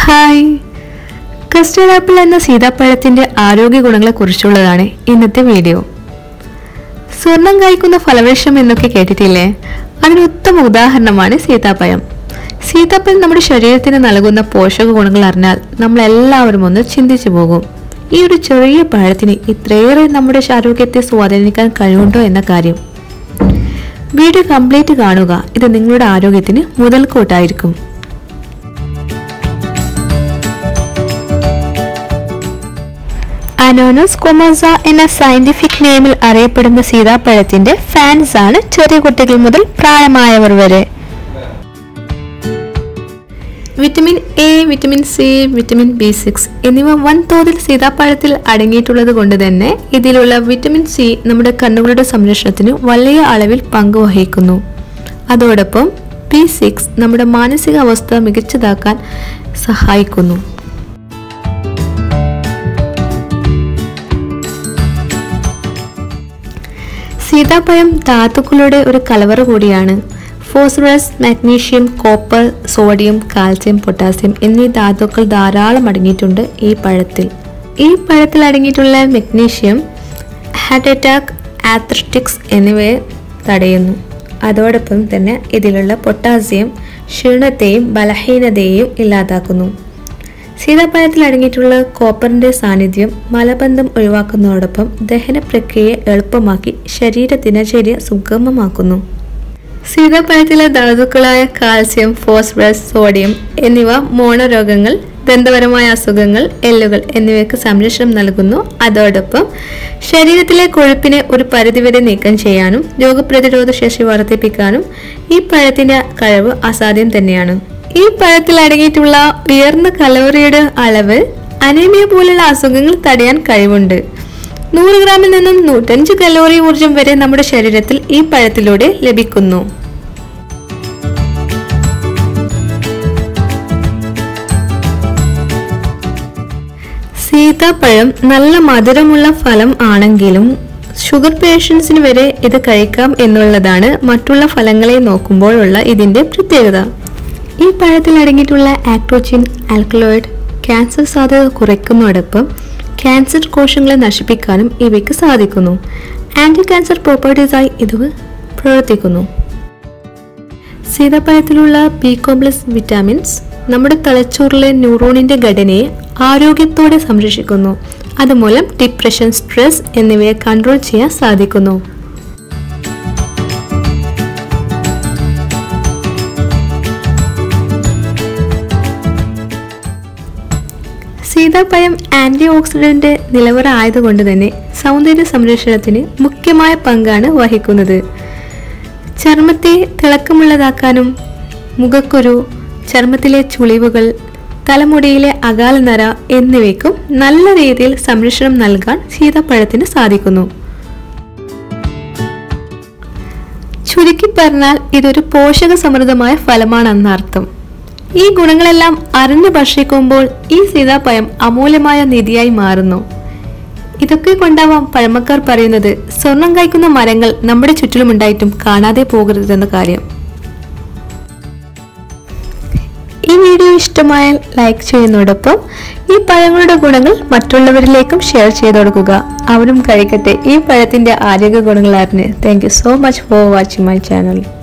hi custard apple എന്ന സീതാപ്പഴത്തിന്റെ ആരോഗ്യ ഗുണങ്ങളെ കുറിച്ചുള്ളതാണ് ഇന്നത്തെ വീഡിയോ സ്വർണം കായ്ക്കുന്ന ഫലവൃക്ഷം എന്നൊക്കെ കേട്ടിട്ടില്ലേ അതിന് ഉത്തമ ഉദാഹരണമാണ് സീതാപ്പഴം സീതാപ്പഴം നമ്മുടെ ശരീരത്തിന് നൽകുന്ന പോഷക ഗുണങ്ങൾ അറിഞ്ഞാൽ നമ്മൾ എല്ലാവരും ഒന്ന് ചിന്തിച്ചു പോകും ഈ ഒരു ചെറിയ പഴത്തിന് ഇത്രയേറെ നമ്മുടെ ആരോഗ്യത്തെ സ്വാധീനിക്കാൻ കഴിവുണ്ടോ എന്ന കാര്യം വീഡിയോ കംപ്ലീറ്റ് കാണുക ഇത് നിങ്ങളുടെ ആരോഗ്യത്തിന് മുതൽക്കൂട്ടായിരിക്കും അനോനസ് കൊമോസ എന്ന സയന്റിഫിക് നെയിമിൽ അറിയപ്പെടുന്ന സീതാപ്പഴത്തിന്റെ ഫാൻസ് ആണ് ചെറിയ കുട്ടികൾ മുതൽ പ്രായമായവർ വരെ vitamin A vitamin C vitamin B six എന്നിവ വൻതോതിൽ സീതാപ്പഴത്തിൽ അടങ്ങിയിട്ടുള്ളത് കൊണ്ട് തന്നെ ഇതിലുള്ള വിറ്റമിൻ സി നമ്മുടെ കണ്ണുകളുടെ സംരക്ഷണത്തിന് വലിയ അളവിൽ പങ്കുവഹിക്കുന്നു അതോടൊപ്പം ബി സിക്സ് നമ്മുടെ മാനസികാവസ്ഥ മികച്ചതാക്കാൻ സഹായിക്കുന്നു സീതാപ്പഴം ധാതുക്കളുടെ ഒരു കലവറ കൂടിയാണ് phosphorus magnesium copper sodium calcium potassium എന്നീ ധാതുക്കൾ ധാരാളം അടങ്ങിയിട്ടുണ്ട് ഈ പഴത്തിൽ ഈ പഴത്തിൽ അടങ്ങിയിട്ടുള്ള മഗ്നീഷ്യം ഹാർട്ട് അറ്റാക്ക് ആത്രറ്റിക്സ് എന്നിവയെ തടയുന്നു അതോടൊപ്പം തന്നെ ഇതിലുള്ള പൊട്ടാസ്യം ക്ഷീണത്തെയും ബലഹീനതയെയും ഇല്ലാതാക്കുന്നു സീതാപ്പഴത്തിൽ അടങ്ങിയിട്ടുള്ള കോപ്പറിന്റെ സാന്നിധ്യം മലബന്ധം ഒഴിവാക്കുന്നതോടൊപ്പം ദഹന പ്രക്രിയയെ എളുപ്പമാക്കി ശരീര ദിനചര്യ സുഗമമാക്കുന്നു സീതാപ്പഴത്തിലെ ധാതുക്കളായ കാൽസ്യം ഫോസ്ഫറസ് സോഡിയം എന്നിവ മോണരോഗങ്ങൾ ദന്തപരമായ അസുഖങ്ങൾ എല്ലുകൾ എന്നിവയ്ക്ക് സംരക്ഷണം നൽകുന്നു അതോടൊപ്പം ശരീരത്തിലെ കൊഴുപ്പിനെ ഒരു പരിധിവരെ നീക്കം ചെയ്യാനും രോഗപ്രതിരോധ ശേഷി വർദ്ധിപ്പിക്കാനും ഈ പഴത്തിന്റെ കഴിവ് അസാധ്യം തന്നെയാണ് ഈ പഴത്തിൽ അടങ്ങിയിട്ടുള്ള ഉയർന്ന കലോറിയുടെ അളവ് അനീമിയ പോലുള്ള അസുഖങ്ങൾ തടയാൻ കഴിവുണ്ട് നൂറ് ഗ്രാമിൽ നിന്നും നൂറ്റഞ്ച് കലോറി ഊർജം വരെ നമ്മുടെ ശരീരത്തിൽ ഈ പഴത്തിലൂടെ ലഭിക്കുന്നു സീതാപ്പഴം നല്ല മധുരമുള്ള ഫലം ആണെങ്കിലും ഷുഗർ പേഷ്യൻസിന് വരെ ഇത് കഴിക്കാം എന്നുള്ളതാണ് മറ്റുള്ള ഫലങ്ങളെ നോക്കുമ്പോഴുള്ള ഇതിന്റെ പ്രത്യേകത ഈ പഴത്തിൽ അടങ്ങിയിട്ടുള്ള ആക്ടോച്ചിൻ ആൽക്കലോയിഡ് ക്യാൻസർ സാധ്യത കുറയ്ക്കുന്നതോടൊപ്പം ക്യാൻസർ കോശങ്ങളെ നശിപ്പിക്കാനും ഇവയ്ക്ക് സാധിക്കുന്നു ആന്റി ക്യാൻസർ പ്രോപ്പർട്ടീസായി ഇത് പ്രവർത്തിക്കുന്നു സീതാപ്പഴത്തിലുള്ള ബി കോംപ്ലക്സ് വിറ്റാമിൻസ് നമ്മുടെ തലച്ചോറിലെ ന്യൂറോണിന്റെ ഘടനയെ ആരോഗ്യത്തോടെ സംരക്ഷിക്കുന്നു അതുമൂലം ഡിപ്രഷൻ സ്ട്രെസ് എന്നിവയെ കൺട്രോൾ ചെയ്യാൻ സാധിക്കുന്നു സീതാപ്പഴം ആന്റി ഓക്സിഡന്റ് നിലവറ ആയതുകൊണ്ട് തന്നെ സൗന്ദര്യ സംരക്ഷണത്തിന് മുഖ്യമായ പങ്കാണ് വഹിക്കുന്നത് ചർമ്മത്തെ തിളക്കമുള്ളതാക്കാനും മുഖക്കുരു ചർമ്മത്തിലെ ചുളിവുകൾ തലമുടിയിലെ അകാല നര എന്നിവയ്ക്കും നല്ല രീതിയിൽ സംരക്ഷണം നൽകാൻ സീതാപ്പഴത്തിന് സാധിക്കുന്നു ചുരുക്കി പറഞ്ഞാൽ ഇതൊരു പോഷക സമൃദ്ധമായ ഫലമാണെന്നർത്ഥം ഈ ഗുണങ്ങളെല്ലാം അറിഞ്ഞു ഭക്ഷിക്കുമ്പോൾ ഈ സീതാപ്പഴം അമൂല്യമായ നിധിയായി മാറുന്നു ഇതൊക്കെ കൊണ്ടാവാം പഴമക്കാർ പറയുന്നത് സ്വർണം കായ്ക്കുന്ന മരങ്ങൾ നമ്മുടെ ചുറ്റിലുമുണ്ടായിട്ടും കാണാതെ പോകരുതെന്ന കാര്യം ഈ വീഡിയോ ഇഷ്ടമായാൽ ലൈക്ക് ചെയ്യുന്നതോടൊപ്പം ഈ പഴങ്ങളുടെ ഗുണങ്ങൾ മറ്റുള്ളവരിലേക്കും ഷെയർ ചെയ്ത് കൊടുക്കുക അവരും കഴിക്കട്ടെ ഈ പഴത്തിന്റെ ആരോഗ്യ ഗുണങ്ങൾ അറിഞ്ഞ് thank you so much for watching my channel